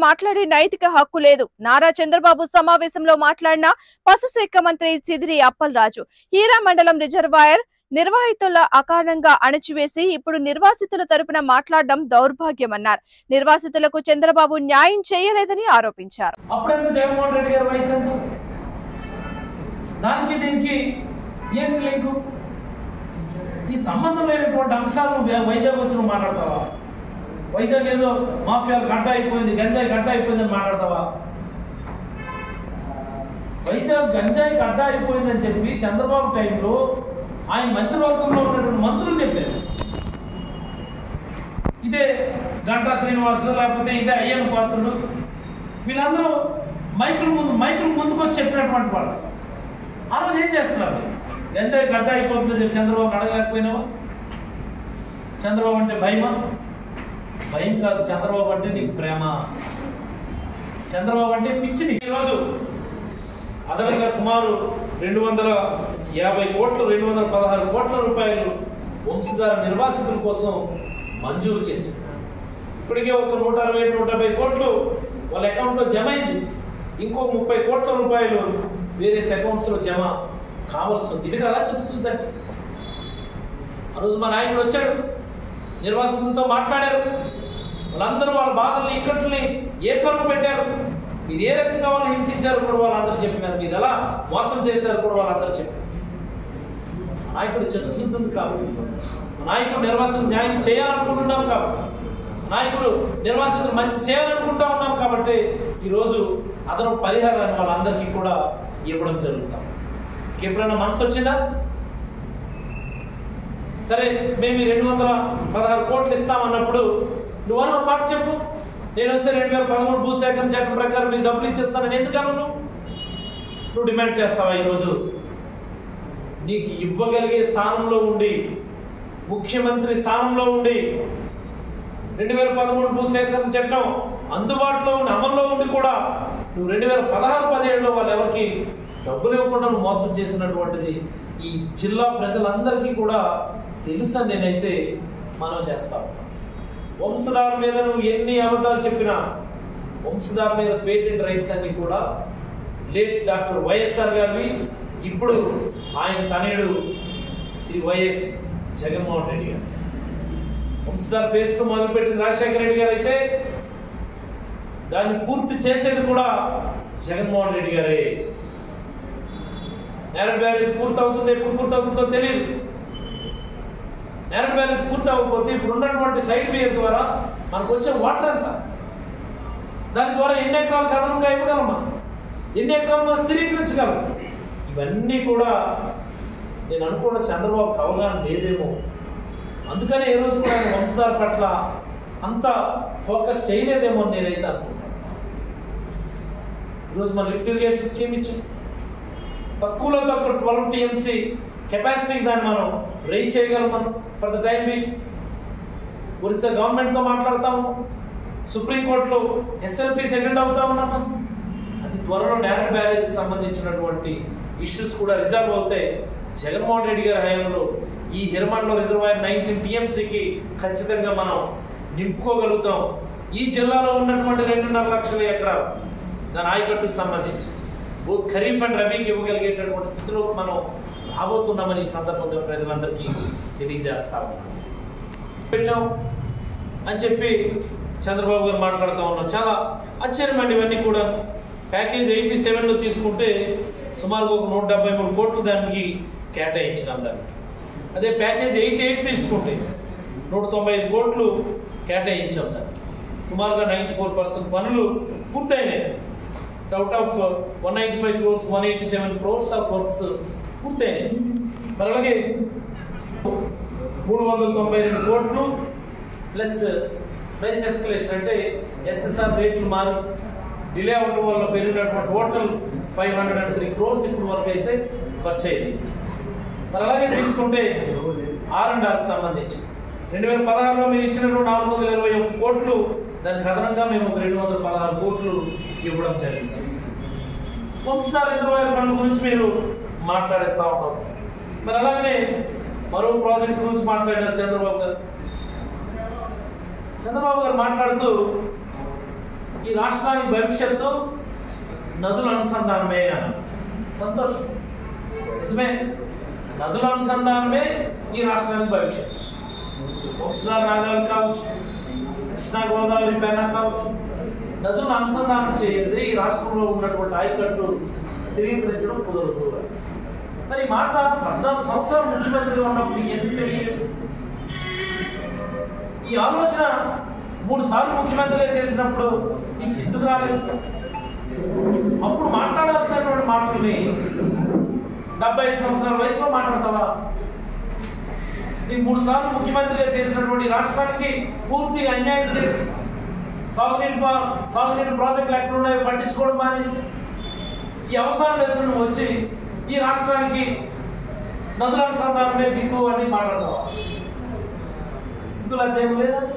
మాట్లాడే నైతిక హక్కు లేదు నారా చంద్రబాబు సమావేశంలో మాట్లాడిన పశుశాఖ మంత్రి సిదిరి అప్పలరాజు హీరా మండలం రిజర్వాయర్ నిర్వాహితుల అకారణంగా అణచివేసి ఇప్పుడు నిర్వాసితుల తరపున మాట్లాడడం దౌర్భాగ్యమన్నారు నిర్వాసితులకు చంద్రబాబు న్యాయం చేయలేదని ఆరోపించారు అప్పుడెంత జగన్మోహన్ రెడ్డి గారి వయసు ఎంత దానికి దీనికి ఏంటి లింకు ఈ సంబంధం లేనటువంటి అంశాలను వై- వైజాగ్ వచ్చి నువ్వు మాట్లాడతావా వైజాగ్ ఏదో మాఫియాలు గడ్డ అయిపోయింది గంజాయి గడ్డ అయిపోయింది అని మాట్లాడతావా వైజాగ్ గంజాయి గడ్డ అయిపోయిందని చెప్పి చంద్రబాబు టైంలో ఆయన మంత్రివర్గంలో ఉన్నటువంటి మంత్రులు చెప్పారు ఇదే గంటా శ్రీనివాసు లేకపోతే ఇదే అయ్యన్న పాత్రుడు వీళ్ళందరూ మైకుల ముందు మైకుల ముందుకు వచ్చి చెప్పినటువంటి వాళ్ళు ఆ రోజు ఏం చేస్తున్నారు గంజాయి గడ్డ అయిపోతుందని చెప్పి చంద్రబాబు అడగలేకపోయినావా చంద్రబాబు అంటే భయమా భయం కాదు చంద్రబాబు అంటే నీకు ప్రేమ చంద్రబాబు అంటే పిచ్చి నీకు ఈరోజు అదనంగా సుమారు రెండు వందల యాభై కోట్లు రెండు వందల పదహారు కోట్ల రూపాయలు వంశధార నిర్వాసితుల కోసం మంజూరు చేసింది ఇప్పటికే ఒక నూట అరవై నూట డెబ్బై కోట్లు వాళ్ళ అకౌంట్లో జమ అయింది ఇంకో ముప్పై కోట్ల రూపాయలు వేరే అకౌంట్స్లో జమ కావాల్సి ఉంది ఇది కదా చూస్తుందండి ఆ రోజు మా నాయకుడు వచ్చాడు నిర్వాసితులతో మాట్లాడారు వాళ్ళందరూ వాళ్ళ బాధల్ని ఇక్కట్లని ఏ కరువు పెట్టారు మీరు ఏ రకంగా వాళ్ళని హింసించారు కూడా వాళ్ళందరూ చెప్పినారు మీరు ఎలా మోసం చేశారు కూడా వాళ్ళందరూ చెప్పారు మా నాయకుడు చదువుతుంది కాబట్టి మా నాయకుడు నిర్వాసితులు న్యాయం చేయాలనుకుంటున్నాం కాబట్టి మా నాయకుడు నిర్వాసితులు మంచి చేయాలనుకుంటా ఉన్నాం కాబట్టి ఈరోజు అతను పరిహారాన్ని వాళ్ళందరికీ కూడా ఇవ్వడం జరుగుతాం ఎప్పుడైనా మనసు వచ్చిందా సరే మేము ఈ రెండు వందల పదహారు కోట్లు ఇస్తామన్నప్పుడు నువ్వు అని ఒక మాట చెప్పు నేను వస్తే రెండు వేల పదమూడు భూసేకరణ చట్టం ప్రకారం మీకు డబ్బులు ఇచ్చేస్తానని ఎందుకన్నా నువ్వు నువ్వు డిమాండ్ చేస్తావా ఈరోజు నీకు ఇవ్వగలిగే స్థానంలో ఉండి ముఖ్యమంత్రి స్థానంలో ఉండి రెండు వేల పదమూడు భూసేకరణ చట్టం అందుబాటులో ఉండి అమల్లో ఉండి కూడా నువ్వు రెండు వేల పదహారు పదిహేడులో వాళ్ళు ఎవరికి డబ్బులు ఇవ్వకుండా నువ్వు మోసం చేసినటువంటిది ఈ జిల్లా ప్రజలందరికీ కూడా తెలుసా నేనైతే మనం చేస్తాం వంశధార మీద నువ్వు ఎన్ని అబద్ధాలు చెప్పినా వంశధార మీద పేటెంట్ రైట్స్ అన్ని కూడా లేట్ డాక్టర్ వైఎస్ఆర్ గారివి ఇప్పుడు ఆయన తనయుడు శ్రీ వైఎస్ జగన్మోహన్ రెడ్డి గారు వంశధార ఫేస్ ను మొదలుపెట్టింది రాజశేఖర రెడ్డి గారు అయితే దాన్ని పూర్తి చేసేది కూడా జగన్మోహన్ రెడ్డి గారే నేరడ్ బ్యారేజ్ పూర్తి అవుతుంది ఎప్పుడు పూర్తి అవుతుందో తెలియదు నేరడ్ బ్యారేజ్ పూర్తి అవ్వకపోతే ఇప్పుడు ఉన్నటువంటి సైడ్ వేర్ ద్వారా మనకు వచ్చే వాటర్ ఎంత దాని ద్వారా ఎన్ని ఎకరాలు కథనంగా ఇవ్వగలమా ఎన్ని ఎకరాలు మనం స్థిరీకరించగలం ఇవన్నీ కూడా నేను అనుకున్న చంద్రబాబుకి అవగాహన లేదేమో అందుకనే ఈ రోజు కూడా ఆయన వంశధార పట్ల అంత ఫోకస్ చేయలేదేమో అని నేనైతే అనుకుంటాను ఈరోజు మన లిఫ్ట్ ఇరిగేషన్ స్కీమ్ ఇచ్చాం తక్కువలో తక్కువ ట్వెల్వ్ టీఎంసీ కెపాసిటీకి దాన్ని మనం రైజ్ చేయగలం మనం for the time be Orissa గవర్నమెంట్తో మాట్లాడతాము సుప్రీంకోర్టులో ఎస్ఎల్పి సెటిల్డ్ అవుతా ఉన్నాం మనం. అతి త్వరలో నేరడ్ బ్యారేజ్కి సంబంధించినటువంటి ఇష్యూస్ కూడా రిజాల్వ్ అవుతాయి జగన్మోహన్ రెడ్డి గారి హయాంలో ఈ హిరమండలో రిజర్వాయర్ నైన్టీన్ టీఎంసీకి ఖచ్చితంగా మనం నింపుకోగలుగుతాం ఈ జిల్లాలో ఉన్నటువంటి రెండున్నర లక్షల ఎకరాలు దాని ఆయకట్టుకు సంబంధించి బోత్ ఖరీఫ్ అండ్ రబీకి ఇవ్వగలిగేటటువంటి స్థితిలో మనం రాబోతున్నామని ఈ సందర్భంగా ప్రజలందరికీ తెలియజేస్తా ఉన్నాం పెట్టాం అని చెప్పి చంద్రబాబు గారు మాట్లాడుతూ ఉన్నాం చాలా ఆశ్చర్యమండి ఇవన్నీ కూడా ప్యాకేజ్ ఎయిటీ సెవెన్లో తీసుకుంటే సుమారుగా ఒక నూట డెబ్బై మూడు కోట్లు దానికి కేటాయించినాం దానికి అదే ప్యాకేజ్ ఎయిటీ ఎయిట్ తీసుకుంటే నూట తొంభై ఐదు కోట్లు కేటాయించాం దానికి సుమారుగా నైంటీ ఫోర్ పర్సెంట్ పనులు పూర్తయినాయి out of one ninety five crores one eighty seven crores of works పూర్తయినాయి మరి అలాగే మూడు వందల తొంభై రెండు కోట్లు ప్లస్ ప్రైస్ ఎస్కలేషన్ అంటే ఎస్ఎస్ఆర్ రేట్లు మారి డిలే అవడం వల్ల పెరిగినటువంటి total five hundred and three crores ఇప్పుడు వరకు అయితే ఖర్చు అయింది మరి అలాగే తీసుకుంటే ఆర్ అండ్ ఆర్కి సంబంధించి రెండు వేల పదహారులో మీరు ఇచ్చినటువంటి నాలుగు వందల ఇరవై ఒక్క కోట్లు దానికి అదనంగా మేము ఒక రెండు వందల పదహారు కోట్లు ఇవ్వడం జరిగింది వంశధార రిజర్వాయర్ పనుల గురించి మీరు మాట్లాడేస్తా ఉంటారు మరి అలాగనే మరో ప్రాజెక్ట్ గురించి మాట్లాడినారు చంద్రబాబు గారు చంద్రబాబు గారు మాట్లాడుతూ ఈ రాష్ట్రానికి భవిష్యత్తు నదుల అనుసంధానమే అన్న సంతోషం నిజమే నదుల అనుసంధానమే ఈ రాష్ట్రానికి భవిష్యత్తు వంశధార నాగాలు కావచ్చు కృష్ణా గోదావరి పెన్నా కావచ్చు నదులను అనుసంధానం చేయండి ఈ రాష్ట్రంలో ఉన్నటువంటి ఆయకట్టు స్థిరీకరించడం కుదరదు మరి ఈ మాట పద్నాలుగు సంవత్సరాలు ముఖ్యమంత్రిగా ఉన్నప్పుడు మీకు ఎందుకు తెలియదు ఈ ఆలోచన మూడు సార్లు ముఖ్యమంత్రిగా చేసినప్పుడు నీకు ఎందుకు రాలేదు అప్పుడు మాట్లాడాల్సినటువంటి మాటల్ని డెబ్బై ఐదు సంవత్సరాల వయసులో మాట్లాడతావా నీకు మూడు సార్లు ముఖ్యమంత్రిగా చేసినటువంటి ఈ రాష్ట్రానికి పూర్తిగా అన్యాయం చేసి సాగునీటి పా- సాగునీటి ప్రాజెక్టులు ఎక్కడ ఉన్నాయో పట్టించుకోవడం మానేసి ఈ అవసరం దశలో నువ్వు వచ్చి ఈ రాష్ట్రానికి నదుల అనుసంధానమే దిక్కు అని మాట్లాడతావా సిగ్గులా చేయడం లేదా అసలు?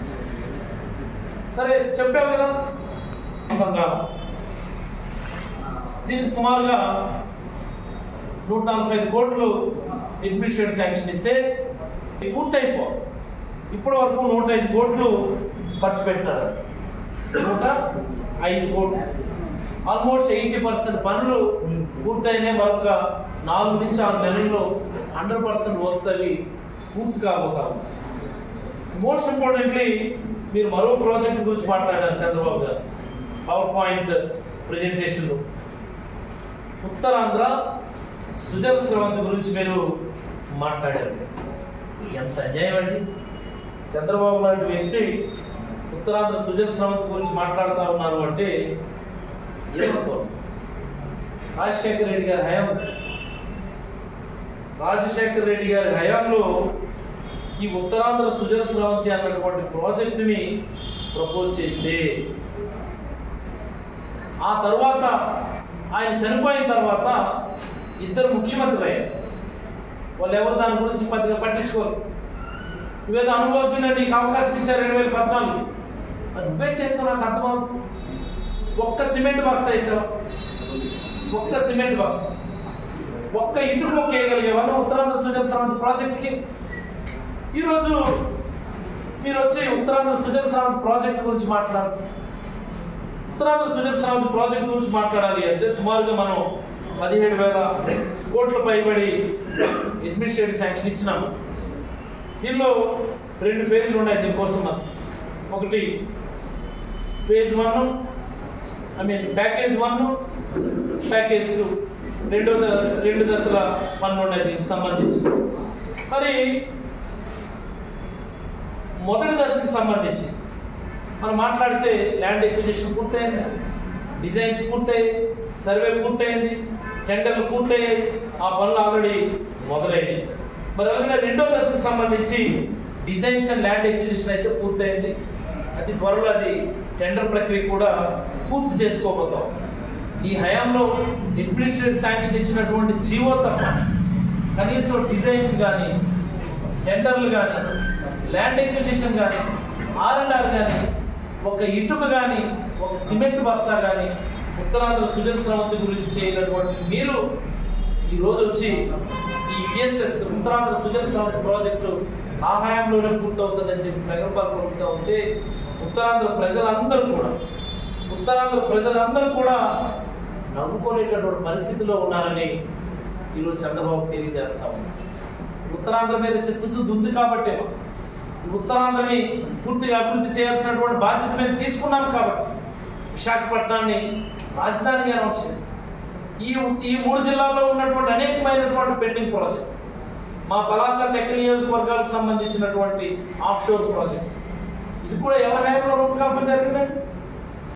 సరే చెప్పావు కదా అనుసంధానం దీనికి సుమారుగా నూట నలభై ఐదు కోట్లు అడ్మినిస్ట్రేటివ్ శాంక్షన్ ఇస్తే ఇది పూర్తయిపో ఇప్పటి వరకు నూట ఐదు కోట్లు ఖర్చు పెట్టినారు నూట ఐదు కోట్లు ఆల్మోస్ట్ ఎయిటీ పర్సెంట్ పనులు పూర్తయినాయి మరొక నాలుగు నుంచి ఆరు నెలల్లో హండ్రెడ్ పర్సెంట్ వర్క్స్ అవి పూర్తి కాబోతారు మోస్ట్ ఇంపార్టెంట్లీ మీరు మరో ప్రాజెక్ట్ గురించి మాట్లాడారు చంద్రబాబు గారు పవర్ పాయింట్ ప్రజెంటేషన్లో ఉత్తరాంధ్ర సుజల స్రవంతి గురించి మీరు మాట్లాడారు ఎంత అన్యాయం అండి చంద్రబాబు లాంటి వ్యక్తి ఉత్తరాంధ్ర సుజల స్రవంతి గురించి మాట్లాడుతూ ఉన్నారు అంటే ఏమనుకోరు రాజశేఖర రెడ్డి గారి హయాం రాజశేఖర రెడ్డి గారి హయాంలో ఈ ఉత్తరాంధ్ర సుజల స్రవంతి అన్నటువంటి ప్రాజెక్టుని ప్రపోజ్ చేస్తే ఆ తర్వాత ఆయన చనిపోయిన తర్వాత ఇద్దరు ముఖ్యమంత్రులు అయ్యారు వాళ్ళు ఎవరు దాని గురించి పెద్దగా పట్టించుకోరు నువ్వేదో అనుభవజ్ఞులు నీకు అవకాశం ఇచ్చారు రెండు వేల పద్నాలుగు మరి నువ్వే చేస్తావు నాకు అర్థమవుతుంది ఒక్క సిమెంట్ బస్తా వేసావు ఒక్క సిమెంట్ బస్తా ఒక్క ఇటుకు మొక్క వేయగలిగేవన్న ఉత్తరాంధ్ర సుజల స్రవంతి ప్రాజెక్ట్కి ఈరోజు మీరు వచ్చి ఉత్తరాంధ్ర సుజల స్రవంతి ప్రాజెక్ట్ గురించి మాట్లాడు ఉత్తరాంధ్ర సుజల స్రవంతి ప్రాజెక్ట్ గురించి మాట్లాడాలి అంటే సుమారుగా మనం పదిహేడు వేల కోట్ల పైబడి అడ్మినిస్ట్రేటివ్ శాంక్షన్ ఇచ్చినాము దీనిలో రెండు ఫేజ్లు ఉన్నాయి దీనికోసం మనం. ఒకటి phase one I mean package one package two రెండో ద- రెండు దశల పనులు ఉన్నాయి దీనికి సంబంధించి మరి మొదటి దశకి సంబంధించి మనం మాట్లాడితే ల్యాండ్ ఎక్విజిషన్ పూర్తయింది డిజైన్స్ పూర్తయ్యాయి సర్వే పూర్తయింది టెండర్లు పూర్తయ్యాయి ఆ పనులు ఆల్రెడీ మొదలయ్యాయి మరి అలాగే రెండో దశకు సంబంధించి డిజైన్స్ అండ్ ల్యాండ్ ఎక్విజిషన్ అయితే పూర్తయింది అతి త్వరలో అది టెండర్ ప్రక్రియ కూడా పూర్తి చేసుకోబోతాం ఈ హయాంలో అడ్మినిస్ట్రేటివ్ శాంక్షన్ ఇచ్చినటువంటి జీవో తప్ప కనీసం డిజైన్స్ కానీ టెండర్లు కానీ ల్యాండ్ ఎక్విజిషన్ కానీ ఆర్ అండ్ ఆర్ కానీ ఒక ఇటుక కానీ ఒక సిమెంట్ బస్తా కానీ ఉత్తరాంధ్ర సుజల స్రవంతి గురించి చేయనటువంటి మీరు ఈ రోజు వచ్చి ఈ యుఎస్ఎస్ ఉత్తరాంధ్ర సుజల స్రవంతి ప్రాజెక్టు ఆ హయాంలోనే పూర్తవుతుందని చెప్పి ప్రగల్భాలు పలుకుతూ ఉంటే ఉత్తరాంధ్ర ప్రజలందరూ కూడా ఉత్తరాంధ్ర ప్రజలందరూ కూడా నవ్వుకునేటటువంటి పరిస్థితిలో ఉన్నారని ఈరోజు చంద్రబాబు తెలియజేస్తా ఉన్నారు ఉత్తరాంధ్ర మీద చిత్తశుద్ధి ఉంది కాబట్టి ఉత్తరాంధ్రని పూర్తిగా అభివృద్ధి చేయాల్సినటువంటి బాధ్యత మేము తీసుకున్నాం కాబట్టి విశాఖపట్నాన్ని రాజధానిగా అనౌన్స్ చేశాం ఈ ఈ మూడు జిల్లాల్లో ఉన్నటువంటి అనేకమైనటువంటి పెండింగ్ ప్రాజెక్ట్ మా పలాస టెక్ నియోజకవర్గాలకు సంబంధించినటువంటి ఆఫ్ షోర్ ప్రాజెక్ట్ ఇది కూడా ఎవరి హయాంలో రూపకల్పన జరిగిందండి